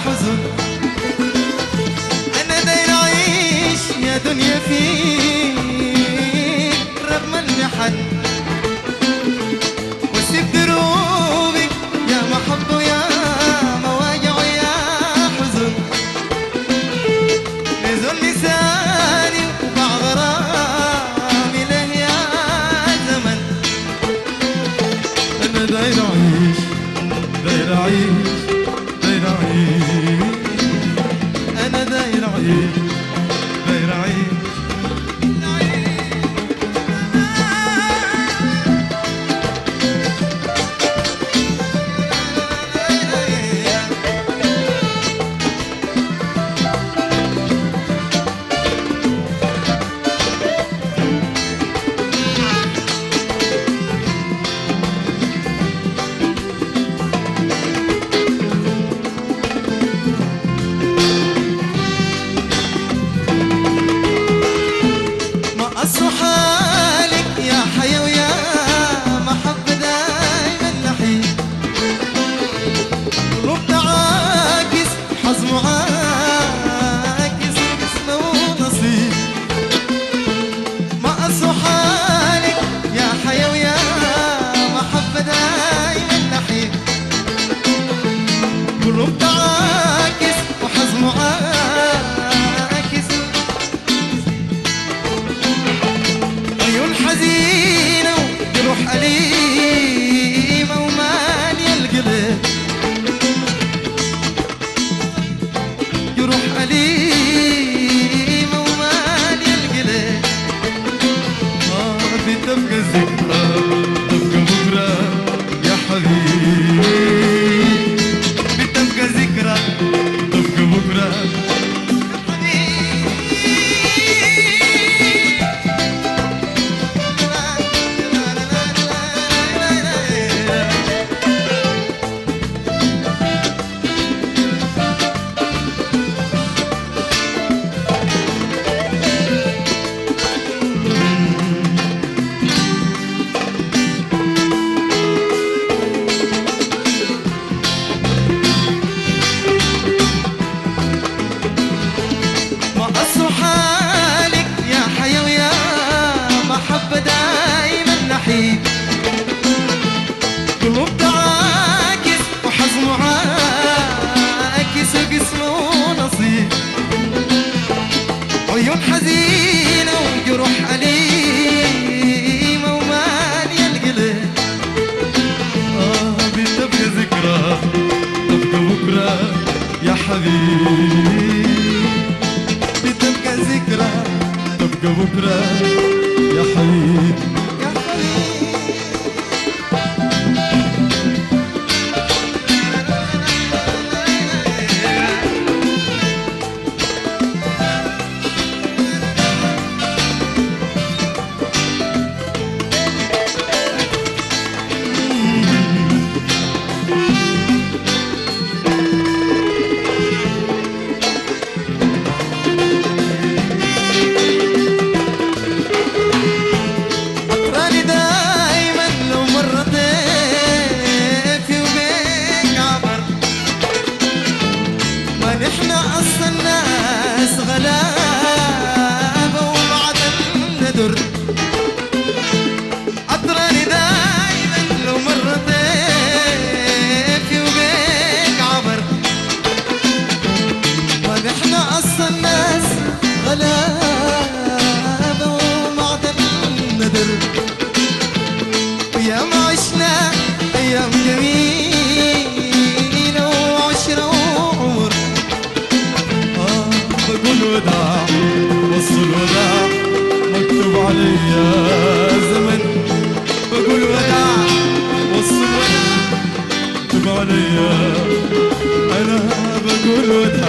حزن انا داير اعيش يا دنيا فيك رغم المحن واسيب دروبي يا محب ويا مواجع ويا حزن نزل لساني وباع غرامي له يا زمن انا داير اعيش داير اعيش داير اعيش انا داير اعيش داير اعيش ما أصل حالك يا حيا ويا محبة دايما نحيل قلوب تعاكس حظ معاكس قسمة ونصيب ما أصل حالك يا حيا ويا محبة دايما نحيل قلوب تعاكس وحظ معاكس عيون حزينة وجروح أليمة ومالية القلب جروح أليمة ومالية القلب آه بتبقى ذكرى تبقى بكرة يا حبيبي بتبقى ذكرى تبقى بكرة ما أصل حالك يا حيا ويا محبة دايما نحيب قلوب تعاكس وحظ معاكس وقسم ونصيب عيون حزينة وجروح أليمة ومالية القلب آه بتبقى ذكرى تبقى بكرة يا حبيبي بتبقى ذكرى تبقى بكرة يا حبيبي يا حبيبي أطراني دايما لو مر ضيفي وبيك عبر ما نحن أصلا ناس غلابة وبعد الندر أطراني دايما لو مر ضيفي وبيك عبر ما نحن أصلا ناس غلابة ومعدن الندر ويا ما عشنا أيام جميلة وعشرة وعمر آه بقول وداع وصل الوداع مكتوب علي زمن بقول وداع وصل الوداع مكتوب علي أنا بقول وداع